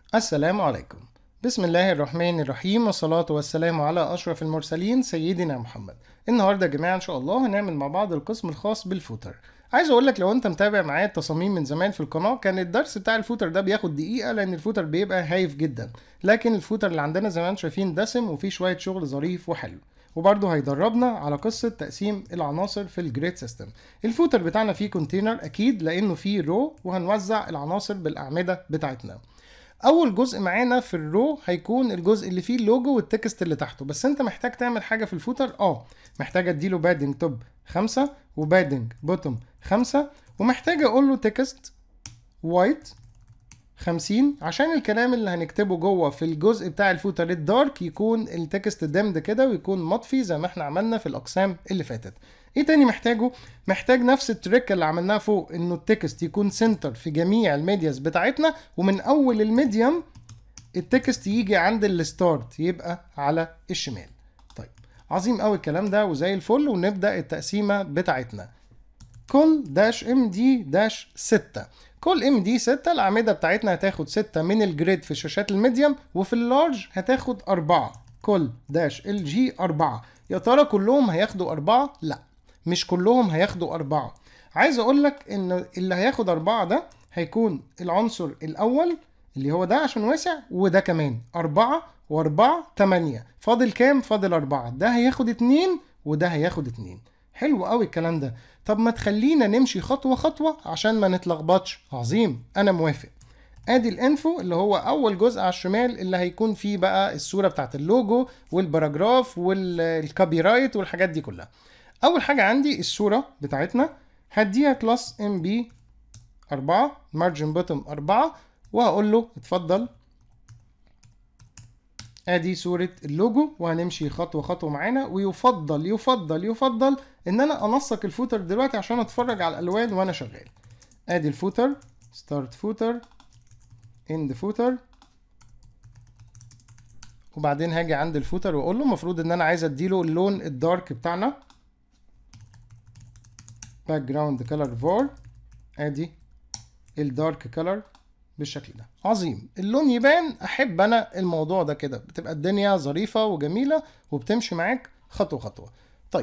السلام عليكم بسم الله الرحمن الرحيم والصلاة والسلام على أشرف المرسلين سيدنا محمد النهاردة يا جماعة إن شاء الله هنعمل مع بعض القسم الخاص بالفوتر عايز اقول لك لو انت متابع معايا التصاميم من زمان في القناه كان الدرس بتاع الفوتر ده بياخد دقيقه لان الفوتر بيبقى هايف جدا لكن الفوتر اللي عندنا زي ما انتم شايفين دسم وفيه شويه شغل ظريف وحلو وبرضه هيدربنا على قصه تقسيم العناصر في الجريد سيستم الفوتر بتاعنا فيه كونتينر اكيد لانه فيه رو وهنوزع العناصر بالاعمده بتاعتنا اول جزء معانا في الرو هيكون الجزء اللي فيه اللوجو والتكست اللي تحته بس انت محتاج تعمل حاجه في الفوتر اه محتاج اديله بادنج توب خمسة وبادنج بوتوم خمسة ومحتاج اقول له تكست وايت 50 عشان الكلام اللي هنكتبه جوه في الجزء بتاع الفوتر الدارك يكون التكست دمد كده ويكون مطفي زي ما احنا عملنا في الاقسام اللي فاتت ايه تاني محتاجه محتاج نفس التريك اللي عملناها فوق انه التكست يكون سنتر في جميع الميدياز بتاعتنا ومن اول الميديم التكست يجي عند الستارت يبقى على الشمال طيب عظيم قوي الكلام ده وزي الفل ونبدا التقسيمه بتاعتنا كل داش ام دي داش 6 كل ام دي 6 الاعمده بتاعتنا هتاخد 6 من الجريد في شاشات الميديم وفي اللارج هتاخد 4 كل داش ال جي 4 يا ترى كلهم هياخدوا 4 لا مش كلهم هياخدوا أربعة عايز أقول لك إن اللي هياخد أربعة ده هيكون العنصر الأول اللي هو ده عشان واسع وده كمان أربعة وأربعة تمانية فاضل كام؟ فاضل أربعة ده هياخد اتنين وده هياخد اتنين حلو قوي الكلام ده طب ما تخلينا نمشي خطوة خطوة عشان ما نتلخبطش عظيم أنا موافق ادي الانفو اللي هو اول جزء على الشمال اللي هيكون فيه بقى الصوره بتاعت اللوجو والباراجراف والكوبي رايت والحاجات دي كلها اول حاجه عندي الصوره بتاعتنا هديها كلاس ام بي 4 مارجن بوتوم 4 وهقول له اتفضل ادي صورة اللوجو وهنمشي خطوة خطوة معانا ويفضل يفضل يفضل ان انا انسق الفوتر دلوقتي عشان اتفرج على الالوان وانا شغال ادي الفوتر ستارت فوتر اند فوتر وبعدين هاجي عند الفوتر واقول له المفروض ان انا عايز اديله اللون الدارك بتاعنا باك جراوند كلر فور ادي الدارك كلر بالشكل ده عظيم اللون يبان احب انا الموضوع ده كده بتبقى الدنيا ظريفه وجميله وبتمشي معاك خطوه خطوه طيب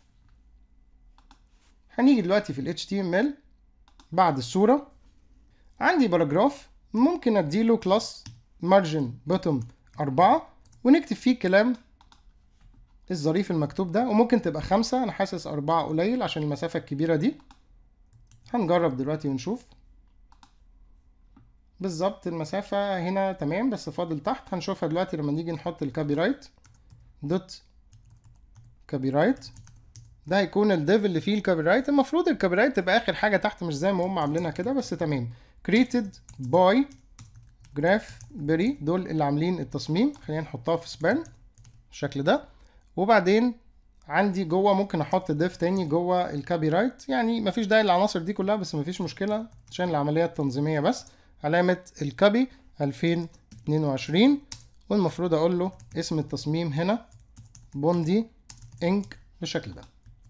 هنيجي دلوقتي في ال HTML بعد الصوره عندي باراجراف ممكن اديله كلاس مارجن بوتوم 4 ونكتب فيه كلام الظريف المكتوب ده وممكن تبقى خمسة أنا حاسس أربعة قليل عشان المسافة الكبيرة دي هنجرب دلوقتي ونشوف بالظبط المسافة هنا تمام بس فاضل تحت هنشوفها دلوقتي لما نيجي نحط الكابي رايت دوت كابي رايت ده هيكون الديف اللي فيه الكابي رايت المفروض الكابي رايت تبقى آخر حاجة تحت مش زي ما هم عاملينها كده بس تمام created by جراف بري دول اللي عاملين التصميم خلينا نحطها في سبان بالشكل ده وبعدين عندي جوه ممكن احط ديف تاني جوه الكابي رايت يعني مفيش داعي للعناصر دي كلها بس مفيش مشكله عشان العمليه التنظيميه بس علامه الكابي 2022 والمفروض اقول له اسم التصميم هنا بوندي انك بالشكل ده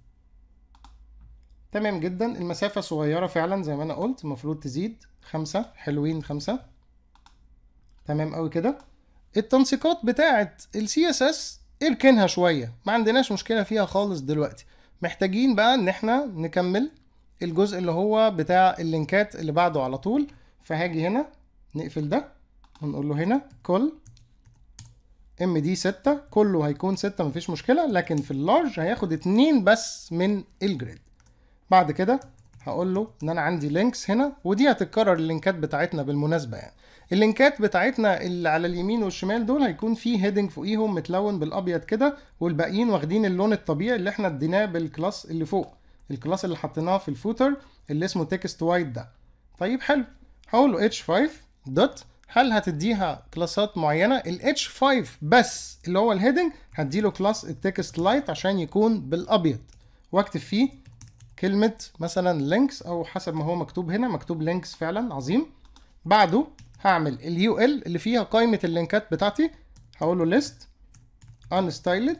تمام جدا المسافه صغيره فعلا زي ما انا قلت المفروض تزيد خمسة حلوين خمسة تمام قوي كده التنسيقات بتاعه السي اس اس اركنها شوية ما عندناش مشكلة فيها خالص دلوقتي محتاجين بقى ان احنا نكمل الجزء اللي هو بتاع اللينكات اللي بعده على طول فهاجي هنا نقفل ده ونقول له هنا كل ام دي ستة كله هيكون ستة مفيش مشكلة لكن في اللارج هياخد اتنين بس من الجريد بعد كده هقول له ان انا عندي لينكس هنا ودي هتتكرر اللينكات بتاعتنا بالمناسبة يعني اللينكات بتاعتنا اللي على اليمين والشمال دول هيكون فيه هيدنج فوقيهم متلون بالابيض كده والباقيين واخدين اللون الطبيعي اللي احنا اديناه بالكلاس اللي فوق الكلاس اللي حطيناه في الفوتر اللي اسمه تكست وايت ده طيب حلو هقول له h5 دوت هل هتديها كلاسات معينه ال h5 بس اللي هو الهيدنج هديله كلاس التكست لايت عشان يكون بالابيض واكتب فيه كلمه مثلا لينكس او حسب ما هو مكتوب هنا مكتوب لينكس فعلا عظيم بعده هعمل اليو ال اللي فيها قائمة اللينكات بتاعتي هقول له list unstyled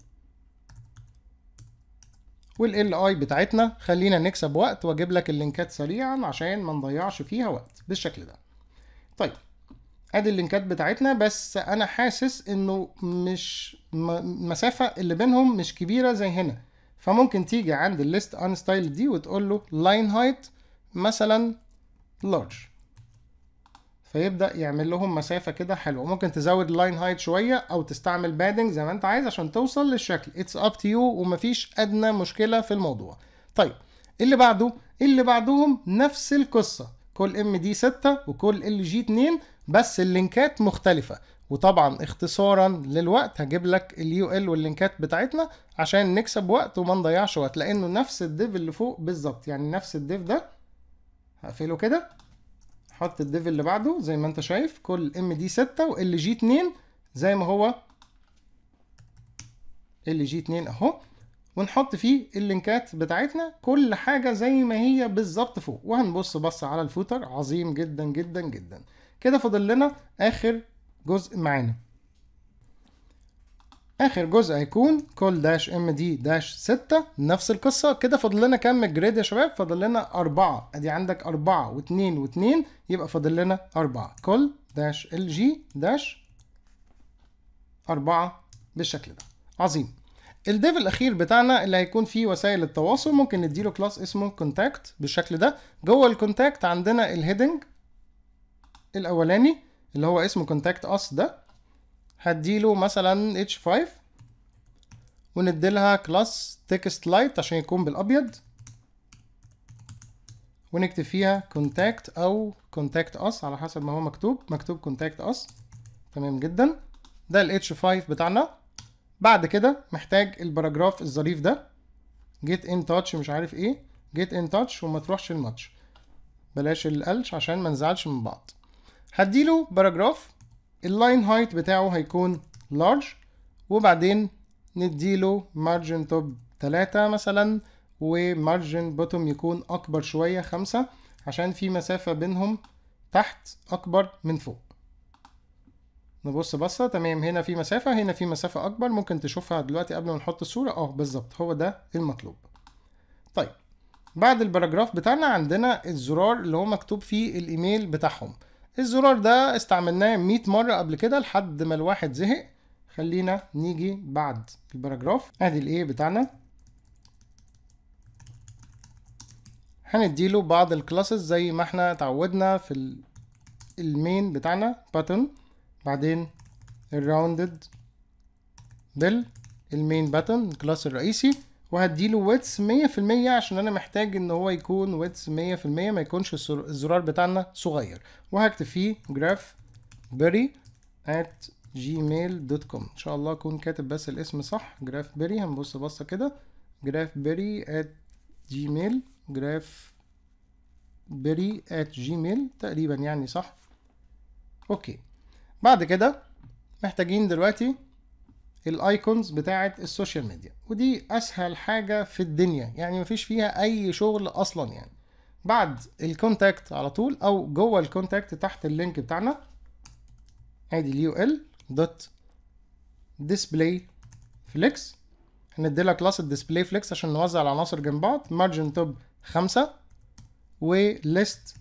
والال اي بتاعتنا خلينا نكسب وقت واجيب لك اللينكات سريعا عشان ما نضيعش فيها وقت بالشكل ده طيب ادي اللينكات بتاعتنا بس انا حاسس انه مش المسافة اللي بينهم مش كبيرة زي هنا فممكن تيجي عند الليست ان ستايل دي وتقول له لاين هايت مثلا لارج فيبدا يعمل لهم مسافه كده حلوه ممكن تزود لاين هايت شويه او تستعمل بادنج زي ما انت عايز عشان توصل للشكل اتس اب تو يو ومفيش ادنى مشكله في الموضوع طيب اللي بعده اللي بعدهم نفس القصه كل ام دي 6 وكل ال جي 2 بس اللينكات مختلفه وطبعا اختصارا للوقت هجيب لك اليو ال واللينكات بتاعتنا عشان نكسب وقت وما نضيعش وقت لانه نفس الديف اللي فوق بالظبط يعني نفس الديف ده هقفله كده حط الديف اللي بعده زي ما انت شايف كل ام دي 6 وال جي 2 زي ما هو ال جي 2 اهو ونحط فيه اللينكات بتاعتنا كل حاجه زي ما هي بالظبط فوق وهنبص بص على الفوتر عظيم جدا جدا جدا كده فاضل لنا اخر جزء معانا اخر جزء هيكون كل داش ام دي داش 6 نفس القصه كده فاضل لنا كام جريد يا شباب فاضل لنا أربعة ادي عندك أربعة واثنين واثنين يبقى فاضل لنا أربعة كل داش ال جي داش أربعة بالشكل ده عظيم الديف الاخير بتاعنا اللي هيكون فيه وسائل التواصل ممكن نديله كلاس اسمه كونتاكت بالشكل ده جوه الكونتاكت عندنا الهيدنج الاولاني اللي هو اسمه كونتاكت اس ده هديله مثلا h5 ونديلها كلاس تكست لايت عشان يكون بالابيض ونكتب فيها كونتاكت او كونتاكت اس على حسب ما هو مكتوب مكتوب كونتاكت اس تمام جدا ده ال h5 بتاعنا بعد كده محتاج الباراجراف الظريف ده جيت ان تاتش مش عارف ايه جيت ان تاتش وما تروحش الماتش بلاش القلش عشان ما نزعلش من بعض هديله باراجراف اللاين هايت بتاعه هيكون لارج وبعدين نديله مارجن توب 3 مثلا ومارجن بوتوم يكون اكبر شويه خمسة عشان في مسافه بينهم تحت اكبر من فوق نبص بصة تمام هنا في مسافة هنا في مسافة أكبر ممكن تشوفها دلوقتي قبل ما نحط الصورة اه بالظبط هو ده المطلوب طيب بعد الباراجراف بتاعنا عندنا الزرار اللي هو مكتوب فيه الإيميل بتاعهم الزرار ده استعملناه 100 مرة قبل كده لحد ما الواحد زهق خلينا نيجي بعد الباراجراف ادي الايه بتاعنا هنديله بعض الكلاسز زي ما احنا اتعودنا في المين بتاعنا باتن بعدين الراوندد بيل المين باتن الكلاس الرئيسي وهديله ويتس 100% عشان انا محتاج ان هو يكون ويتس 100% ما يكونش الزرار بتاعنا صغير وهكتب فيه جراف بري at gmail.com ان شاء الله اكون كاتب بس الاسم صح جراف بري هنبص بصه كده جراف بري at gmail جراف بري at gmail تقريبا يعني صح اوكي بعد كده محتاجين دلوقتي الايكونز بتاعه السوشيال ميديا ودي اسهل حاجه في الدنيا يعني مفيش فيها اي شغل اصلا يعني بعد الكونتاكت على طول او جوه الكونتاكت تحت اللينك بتاعنا ادي اليو ال دوت ديسبلاي فليكس هنديلها كلاس الديسبلاي فليكس عشان نوزع العناصر جنب بعض مارجن توب خمسة وليست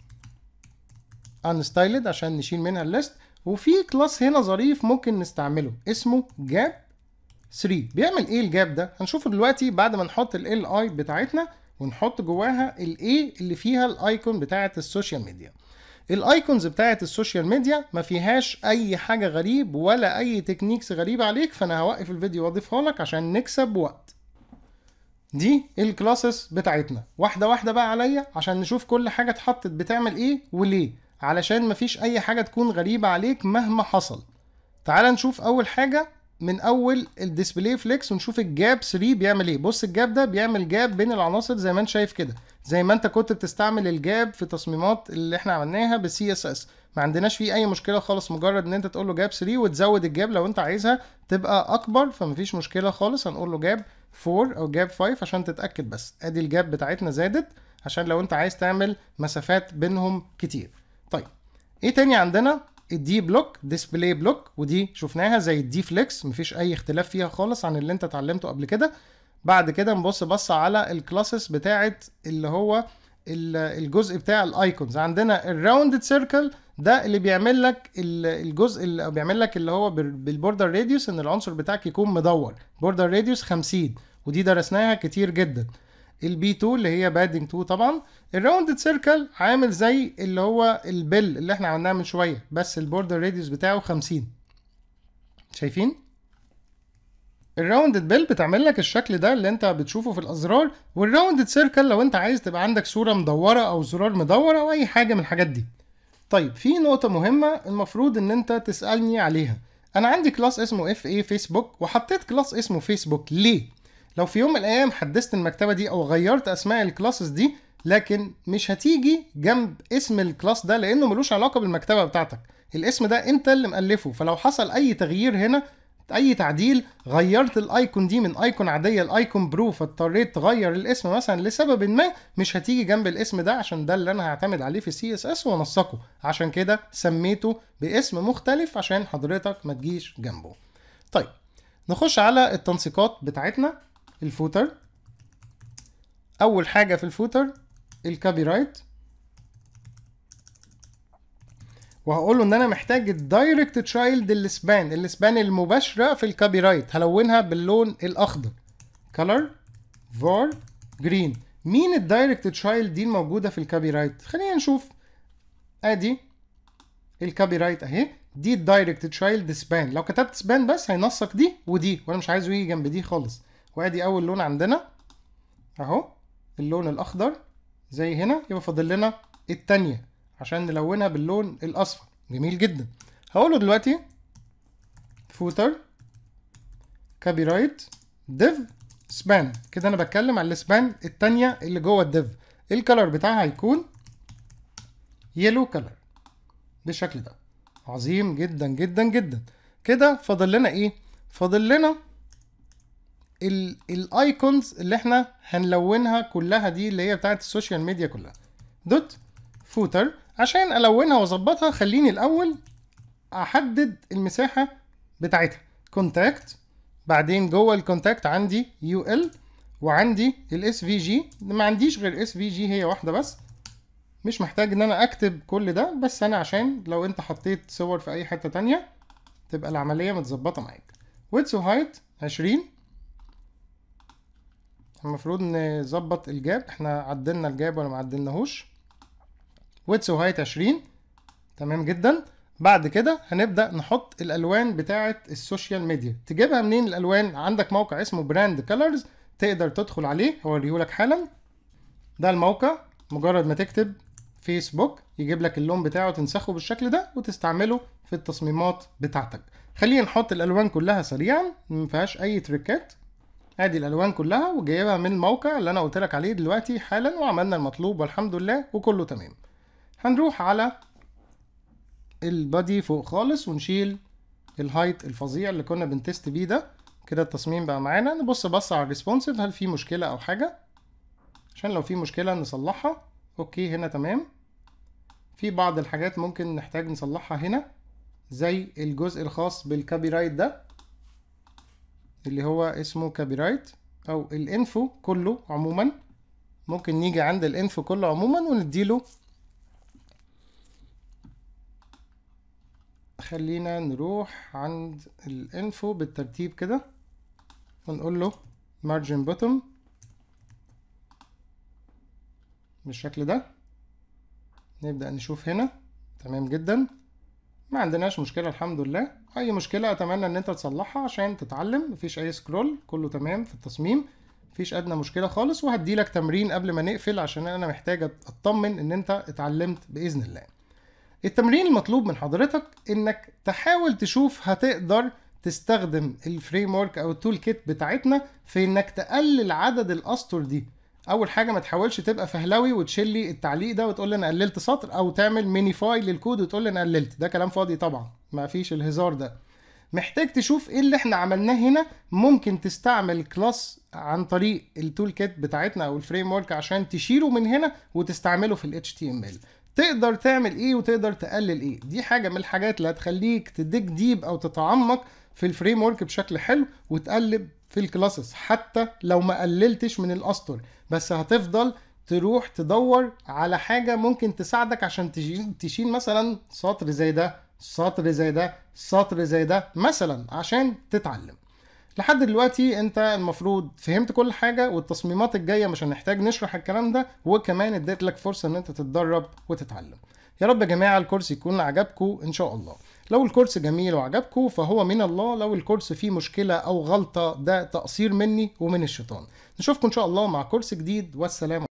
unstyled عشان نشيل منها الليست وفي كلاس هنا ظريف ممكن نستعمله اسمه جاب 3 بيعمل ايه الجاب ده هنشوفه دلوقتي بعد ما نحط ال اي بتاعتنا ونحط جواها الاي اللي فيها الايكون بتاعه السوشيال ميديا الايكونز بتاعه السوشيال ميديا ما فيهاش اي حاجه غريب ولا اي تكنيكس غريبه عليك فانا هوقف الفيديو واضيفها لك عشان نكسب وقت دي الكلاسز بتاعتنا واحده واحده بقى عليا عشان نشوف كل حاجه اتحطت بتعمل ايه وليه علشان مفيش اي حاجه تكون غريبه عليك مهما حصل تعال نشوف اول حاجه من اول الديسبلاي فليكس ونشوف الجاب 3 بيعمل ايه بص الجاب ده بيعمل جاب بين العناصر زي ما انت شايف كده زي ما انت كنت بتستعمل الجاب في تصميمات اللي احنا عملناها بالسي اس اس ما عندناش فيه اي مشكله خالص مجرد ان انت تقول له جاب 3 وتزود الجاب لو انت عايزها تبقى اكبر فمفيش مشكله خالص هنقول له جاب 4 او جاب 5 عشان تتاكد بس ادي الجاب بتاعتنا زادت عشان لو انت عايز تعمل مسافات بينهم كتير طيب ايه تاني عندنا الدي بلوك ديسبلاي بلوك ودي شفناها زي الدي فليكس مفيش اي اختلاف فيها خالص عن اللي انت اتعلمته قبل كده بعد كده نبص بص على الكلاسز بتاعه اللي هو الجزء بتاع الايكونز عندنا الراوندد سيركل ده اللي بيعمل لك الجزء اللي بيعمل لك اللي هو بالبوردر راديوس ان العنصر بتاعك يكون مدور بوردر راديوس 50 ودي درسناها كتير جدا البي 2 اللي هي بادنج 2 طبعا الراوندد سيركل عامل زي اللي هو البل اللي احنا عملناه من شويه بس البوردر راديوس بتاعه 50 شايفين الراوندد بيل بتعمل لك الشكل ده اللي انت بتشوفه في الازرار والراوندد سيركل لو انت عايز تبقى عندك صوره مدوره او زرار مدور او اي حاجه من الحاجات دي طيب في نقطه مهمه المفروض ان انت تسالني عليها انا عندي كلاس اسمه اف اي فيسبوك وحطيت كلاس اسمه فيسبوك ليه لو في يوم من الايام حدثت المكتبه دي او غيرت اسماء الكلاسز دي لكن مش هتيجي جنب اسم الكلاس ده لانه ملوش علاقه بالمكتبه بتاعتك الاسم ده انت اللي مألفه فلو حصل اي تغيير هنا اي تعديل غيرت الايكون دي من ايكون عاديه لايكون برو فاضطريت تغير الاسم مثلا لسبب ما مش هتيجي جنب الاسم ده عشان ده اللي انا هعتمد عليه في سي اس اس وانسقه عشان كده سميته باسم مختلف عشان حضرتك ما تجيش جنبه طيب نخش على التنسيقات بتاعتنا الفوتر اول حاجه في الفوتر الكابي رايت وهقول له ان انا محتاج الدايركت تشايلد السبان السبان المباشره في الكابي رايت هلونها باللون الاخضر color var green مين الدايركت تشايلد دي الموجوده في الكابي رايت خلينا نشوف ادي الكابي رايت اهي دي الدايركت تشايلد سبان لو كتبت سبان بس هينسق دي ودي وانا مش عايزه يجي جنب دي خالص وادي اول لون عندنا اهو اللون الاخضر زي هنا يبقى فاضل لنا التانية عشان نلونها باللون الاصفر جميل جدا هقوله دلوقتي فوتر كابي رايت ديف سبان كده انا بتكلم على السبان التانية اللي جوه الديف الكلر بتاعها هيكون يلو كلر بالشكل ده عظيم جدا جدا جدا كده فاضل لنا ايه فاضل لنا الايكونز اللي احنا هنلونها كلها دي اللي هي بتاعت السوشيال ميديا كلها دوت فوتر عشان الونها واظبطها خليني الاول احدد المساحه بتاعتها كونتاكت بعدين جوه الكونتاكت عندي يو ال وعندي الاس في جي ما عنديش غير اس في جي هي واحده بس مش محتاج ان انا اكتب كل ده بس انا عشان لو انت حطيت صور في اي حته تانية تبقى العمليه متظبطه معاك ويدث وهايت 20 المفروض نظبط الجاب احنا عدلنا الجاب ولا ما عدلناهوش ويدث وهايت 20 تمام جدا بعد كده هنبدا نحط الالوان بتاعه السوشيال ميديا تجيبها منين الالوان عندك موقع اسمه براند كولرز تقدر تدخل عليه هوريهولك حالا ده الموقع مجرد ما تكتب فيسبوك يجيب لك اللون بتاعه تنسخه بالشكل ده وتستعمله في التصميمات بتاعتك خلينا نحط الالوان كلها سريعا ما فيهاش اي تريكات ادي الالوان كلها وجايبها من الموقع اللي انا قلت لك عليه دلوقتي حالا وعملنا المطلوب والحمد لله وكله تمام هنروح على البادي فوق خالص ونشيل الهايت الفظيع اللي كنا بنتست بيه ده كده التصميم بقى معانا نبص بص على الريسبونسيف هل في مشكله او حاجه عشان لو في مشكله نصلحها اوكي هنا تمام في بعض الحاجات ممكن نحتاج نصلحها هنا زي الجزء الخاص بالكابي رايت ده اللي هو اسمه كابي رايت او الانفو كله عموما ممكن نيجي عند الانفو كله عموما ونديله خلينا نروح عند الانفو بالترتيب كده ونقول له margin bottom بالشكل ده نبدأ نشوف هنا تمام جدا ما عندناش مشكلة الحمد لله أي مشكلة أتمنى إن أنت تصلحها عشان تتعلم مفيش أي سكرول كله تمام في التصميم مفيش أدنى مشكلة خالص وهديلك تمرين قبل ما نقفل عشان أنا محتاج أطمن إن أنت اتعلمت بإذن الله التمرين المطلوب من حضرتك انك تحاول تشوف هتقدر تستخدم الفريم ورك او التول كيت بتاعتنا في انك تقلل عدد الاسطر دي اول حاجه ما تحاولش تبقى فهلوي وتشيل لي التعليق ده وتقول لي انا قللت سطر او تعمل مينيفاي للكود وتقول لي انا قللت ده كلام فاضي طبعا ما فيش الهزار ده محتاج تشوف ايه اللي احنا عملناه هنا ممكن تستعمل كلاس عن طريق التول كيت بتاعتنا او الفريم ورك عشان تشيله من هنا وتستعمله في ال HTML تقدر تعمل ايه وتقدر تقلل ايه دي حاجه من الحاجات اللي هتخليك تديك ديب او تتعمق في الفريم ورك بشكل حلو وتقلب في الكلاسز حتى لو ما قللتش من الاسطر بس هتفضل تروح تدور على حاجة ممكن تساعدك عشان تشيل, تشيل مثلا سطر زي ده سطر زي ده سطر زي ده مثلا عشان تتعلم لحد دلوقتي انت المفروض فهمت كل حاجة والتصميمات الجاية مش هنحتاج نشرح الكلام ده وكمان اديت لك فرصة ان انت تتدرب وتتعلم يا رب يا جماعة الكورس يكون عجبكم ان شاء الله لو الكورس جميل وعجبكم فهو من الله لو الكورس فيه مشكلة او غلطة ده تقصير مني ومن الشيطان نشوفكم ان شاء الله مع كورس جديد والسلام